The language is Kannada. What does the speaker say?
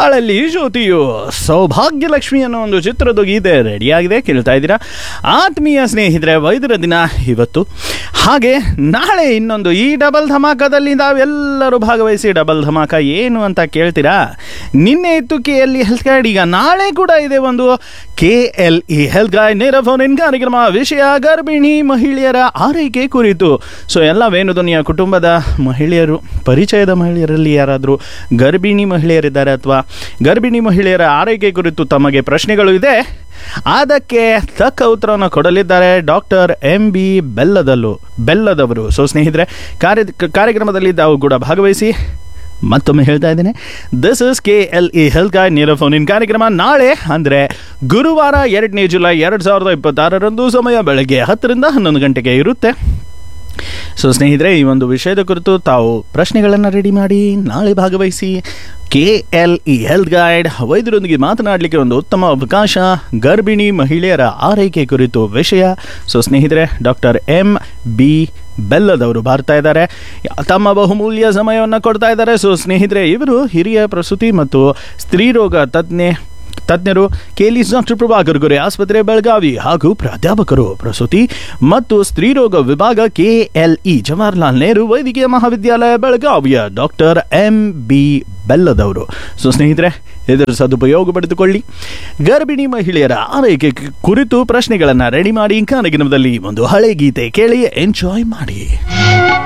ಬಾಳಲ್ಲಿ ಜ್ಯೋತಿಯು ಸೌಭಾಗ್ಯಲಕ್ಷ್ಮಿ ಅನ್ನೋ ಒಂದು ಚಿತ್ರದ ಗೀತೆ ರೆಡಿಯಾಗಿದೆ ಕೇಳ್ತಾ ಇದ್ದೀರಾ ಆತ್ಮೀಯ ಸ್ನೇಹಿತರೆ ವೈದ್ಯರ ದಿನ ಇವತ್ತು ಹಾಗೆ ನಾಳೆ ಇನ್ನೊಂದು ಈ ಡಬಲ್ ಧಮಾಕದಲ್ಲಿ ನಾವೆಲ್ಲರೂ ಭಾಗವಹಿಸಿ ಡಬಲ್ ಧಮಾಕ ಏನು ಅಂತ ಕೇಳ್ತೀರಾ ನಿನ್ನೆ ಇತ್ತು K L E health card ಈಗ ನಾಳೆ ಕೂಡ ಇದೆ ಒಂದು K L E health card ನೇರ ಫೋನ್ ಇನ್ ಕಾರ್ಯಕ್ರಮ ವಿಷಯ ಗರ್ಭಿಣಿ ಮಹಿಳೆಯರ ಆರೈಕೆ ಕುರಿತು ಸೊ ಎಲ್ಲ ವೇಣುಧ್ವನಿಯ ಕುಟುಂಬದ ಮಹಿಳೆಯರು ಪರಿಚಯದ ಮಹಿಳೆಯರಲ್ಲಿ ಯಾರಾದರೂ ಗರ್ಭಿಣಿ ಮಹಿಳೆಯರಿದ್ದಾರೆ ಅಥವಾ ಗರ್ಭಿಣಿ ಮಹಿಳೆಯರ ಆರೈಕೆ ಕುರಿತು ತಮಗೆ ಪ್ರಶ್ನೆಗಳು ಇದೆ ಅದಕ್ಕೆ ತಕ್ಕ ಉತ್ತರವನ್ನು ಕೊಡಲಿದ್ದಾರೆ ಡಾಕ್ಟರ್ ಎಂ ಬಿ ಬೆಲ್ಲದಲ್ಲು ಬೆಲ್ಲದವರು ಸೊ ಸ್ನೇಹಿತರೆ ಕಾರ್ಯ ಕಾರ್ಯಕ್ರಮದಲ್ಲಿ ತಾವು ಕೂಡ ಭಾಗವಹಿಸಿ ಮತ್ತೊಮ್ಮೆ ಹೇಳ್ತಾ ಇದ್ದೇನೆ this is K L E health guide ನೇರ ಫೋನ್ ಇನ್ ಕಾರ್ಯಕ್ರಮ ನಾಳೆ ಅಂದರೆ ಗುರುವಾರ ಎರಡನೇ ಜುಲೈ ಎರಡು ಸಾವಿರದ ಇಪ್ಪತ್ತಾರರಂದು ಸಮಯ ಬೆಳಗ್ಗೆ ಹತ್ತರಿಂದ ಹನ್ನೊಂದು ಗಂಟೆಗೆ ಇರುತ್ತೆ ಸೊ ಸ್ನೇಹಿತರೆ ಈ ಒಂದು ವಿಷಯದ ಕುರಿತು ತಾವು ಪ್ರಶ್ನೆಗಳನ್ನು ರೆಡಿ ಮಾಡಿ ನಾಳೆ ಭಾಗವಹಿಸಿ K L E health guide ವೈದ್ಯರೊಂದಿಗೆ ಮಾತನಾಡಲಿಕ್ಕೆ ಒಂದು ಉತ್ತಮ ಅವಕಾಶ ಗರ್ಭಿಣಿ ಮಹಿಳೆಯರ ಆರೈಕೆ ಕುರಿತು ವಿಷಯ ಸೊ ಸ್ನೇಹಿತರೆ ಡಾಕ್ಟರ್ ಎಂ ಬಿ ಬೆಲ್ಲದವರು ಬರ್ತಾ ಇದ್ದಾರೆ ತಮ್ಮ ಬಹುಮೂಲ್ಯ ಸಮಯವನ್ನು ಕೊಡ್ತಾ ಇದ್ದಾರೆ ಸೊ ಸ್ನೇಹಿತರೆ ಇವರು ಹಿರಿಯ ಪ್ರಸೂತಿ ಮತ್ತು ಸ್ತ್ರೀರೋಗ ತಜ್ಞೆ ತಜ್ಞರು ಕೇಲಿಸ್ ಡಾಕ್ಟರ್ ಪ್ರಭಾಕರ್ ಗುರೆ ಆಸ್ಪತ್ರೆ ಬೆಳಗಾವಿ ಹಾಗೂ ಪ್ರಾಧ್ಯಾಪಕರು ಪ್ರಸೂತಿ ಮತ್ತು ಸ್ತ್ರೀರೋಗ ವಿಭಾಗ ಕೆಎಲ್ಇ ಜವಾಹರ್ಲಾಲ್ ನೆಹರು ವೈದ್ಯಕೀಯ ಮಹಾವಿದ್ಯಾಲಯ ಬೆಳಗಾವಿಯ ಡಾಕ್ಟರ್ ಎಂ ಬಿ ಬೆಲ್ಲದವರು ಸೊ ಸ್ನೇಹಿತರೆ ಇದರ ಸದುಪಯೋಗ ಪಡೆದುಕೊಳ್ಳಿ ಗರ್ಭಿಣಿ ಮಹಿಳೆಯರ ಆರೈಕೆ ಕುರಿತು ಪ್ರಶ್ನೆಗಳನ್ನು ರೆಡಿ ಮಾಡಿ ಕಾರ್ಯಕ್ರಮದಲ್ಲಿ ಒಂದು ಹಳೆ ಗೀತೆ ಕೇಳಿ ಎಂಜಾಯ್ ಮಾಡಿ